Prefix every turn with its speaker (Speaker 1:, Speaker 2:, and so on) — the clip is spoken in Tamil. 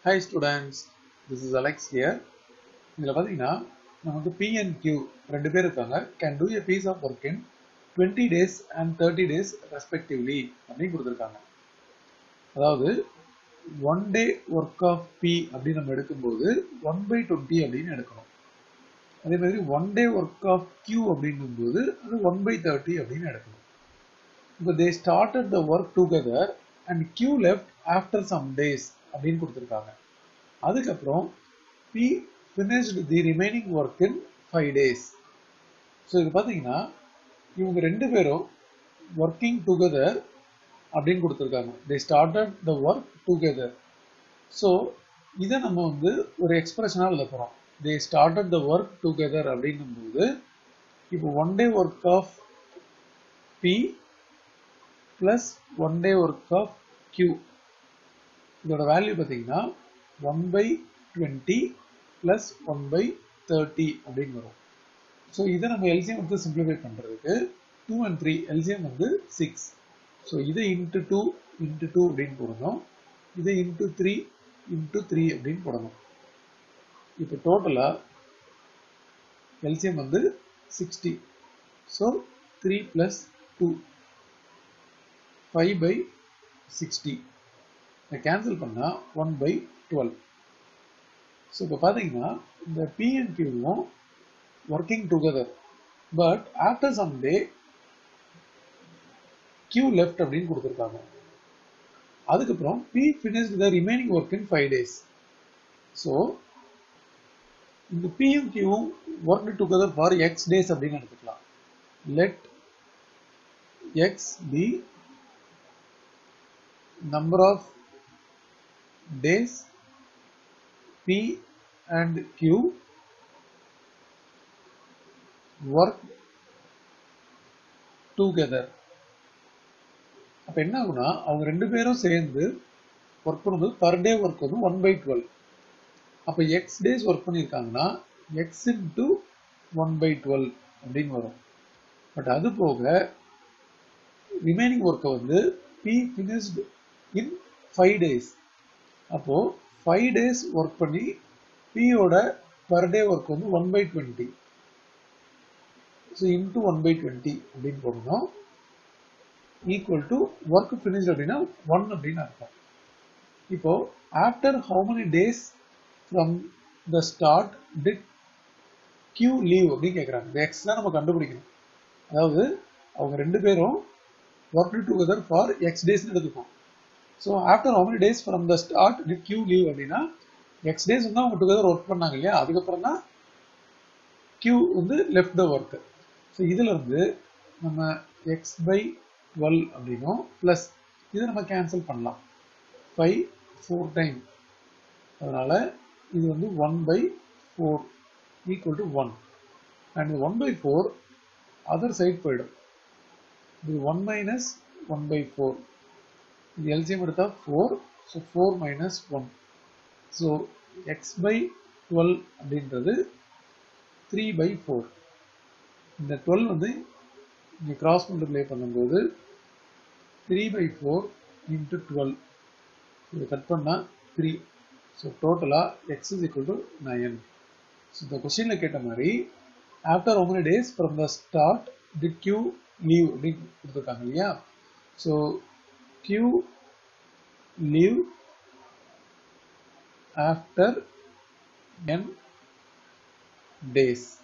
Speaker 1: Hi students, this is Alex here. இதில் பார்த்தீங்கன்னா நமக்கு P and Q ரெண்டு பேர் இருக்காங்க can do a piece of work in 20 days and 30 days respectively அப்படின்னு கொடுத்துருக்காங்க அதாவது one day work of P அப்படின்னு நம்ம எடுக்கும்போது ஒன் பை டுவெண்ட்டி அப்படின்னு எடுக்கணும் அதே மாதிரி one day work of Q அப்படிங்கும்போது அது ஒன் பை தேர்ட்டி அப்படின்னு எடுக்கணும் இப்போ they started the work together and Q left after some days அப்படின்னு கொடுத்துருக்காங்க அதுக்கப்புறம் P finished the remaining work in five days so இது பார்த்தீங்கன்னா இவங்க ரெண்டு பேரும் ஒர்க்கிங் டுகெதர் அப்படின்னு கொடுத்துருக்காங்க they started the work together so இதை நம்ம வந்து ஒரு எக்ஸ்பிரஷனாக எழுத போகிறோம் they started the work together அப்படிங்கும்போது இப்போ one day work of P plus one day work of Q இதோட வேல்யூ பார்த்தீங்கன்னா one by twenty plus one by thirty அப்படின்னு வரும் ஸோ இதை நம்ம எல்சிஎம் வந்து சிம்பிளிஃபை பண்ணுறதுக்கு டூ அண்ட் த்ரீ எல்சிஎம் வந்து சிக்ஸ் ஸோ இதை இன்ட்டு டூ இன்ட்டு டூ அப்படின்னு போடணும் இதை இன்ட்டு த்ரீ இன்ட்டு த்ரீ அப்படின்னு போடணும் இப்போ டோட்டலாக எல்சிஎம் வந்து sixty so three plus two five by sixty இதை கேன்சல் பண்ணால் ஒன் பை டுவெல் ஸோ இப்போ பார்த்தீங்கன்னா இந்த பிஎன் கியூவும் working together but after some day Q left அப்படின்னு கொடுத்துருக்காங்க அதுக்கப்புறம் P finish the remaining work in five days so இந்த பிஎம் கியூவும் work together for X days அப்படின்னு எடுத்துக்கலாம் let X be number of days P and Q work together அப்ப என்ன ஆகுனா அவங்க ரெண்டு பேரும் சேர்ந்து ஒர்க் பண்ணும்போது பர் டே ஒர்க் வந்து ஒன் பை டுவெல் அப்ப எக்ஸ் டேஸ் ஒர்க் பண்ணியிருக்காங்கன்னா X into one by twelve அப்படின்னு வரும் பட் அது போக ரிமைனிங் ஒர்க்கை வந்து P finished in five days அப்போது ஃபைவ் டேஸ் ஒர்க் பண்ணி பியோட பர் டே ஒர்க் வந்து one by twenty so into one by twenty அப்படின்னு போடணும் ஈக்குவல் டு ஒர்க் ஃபினிஷ் அப்படின்னா ஒன் அப்படின்னு அர்த்தம் இப்போ after how many days from the start did Q leave அப்படின்னு கேட்குறாங்க இந்த எக்ஸ் தான் நம்ம கண்டுபிடிக்கணும் அதாவது அவங்க ரெண்டு பேரும் ஒர்க் டுகெதர் ஃபார் எக்ஸ் டேஸ்னு எடுத்துக்கோம் so after how many days from the start did Q leave அப்படின்னா எக்ஸ் டேஸ் வந்து அவங்க டுகெதர் ஒர்க் பண்ணாங்க இல்லையா அதுக்கப்புறம் தான் கியூ வந்து லெஃப்ட் த ஒர்க் ஸோ இதில் இருந்து நம்ம எக்ஸ் பை டுவெல் அப்படின்னும் ப்ளஸ் இதை நம்ம கேன்சல் பண்ணலாம் ஃபைவ் ஃபோர் டைம் அதனால் இது வந்து one by four equal to one and one by four other side போயிடும் இது one minus one by four இது எல்சிஎம் எடுத்தால் four so four minus one so X by twelve அப்படின்றது த்ரீ பை ஃபோர் இந்த டுவெல் வந்து இங்கே கிராஸ் மல்டிப்ளை பண்ணும்போது three by four into twelve இதை கட் பண்ணால் த்ரீ ஸோ டோட்டலாக X is equal to nine so இந்த கொஸ்டினில் கேட்ட மாதிரி after one days from the start did Q leave அப்படின்னு கொடுத்துருக்காங்க இல்லையா so Q leave after N days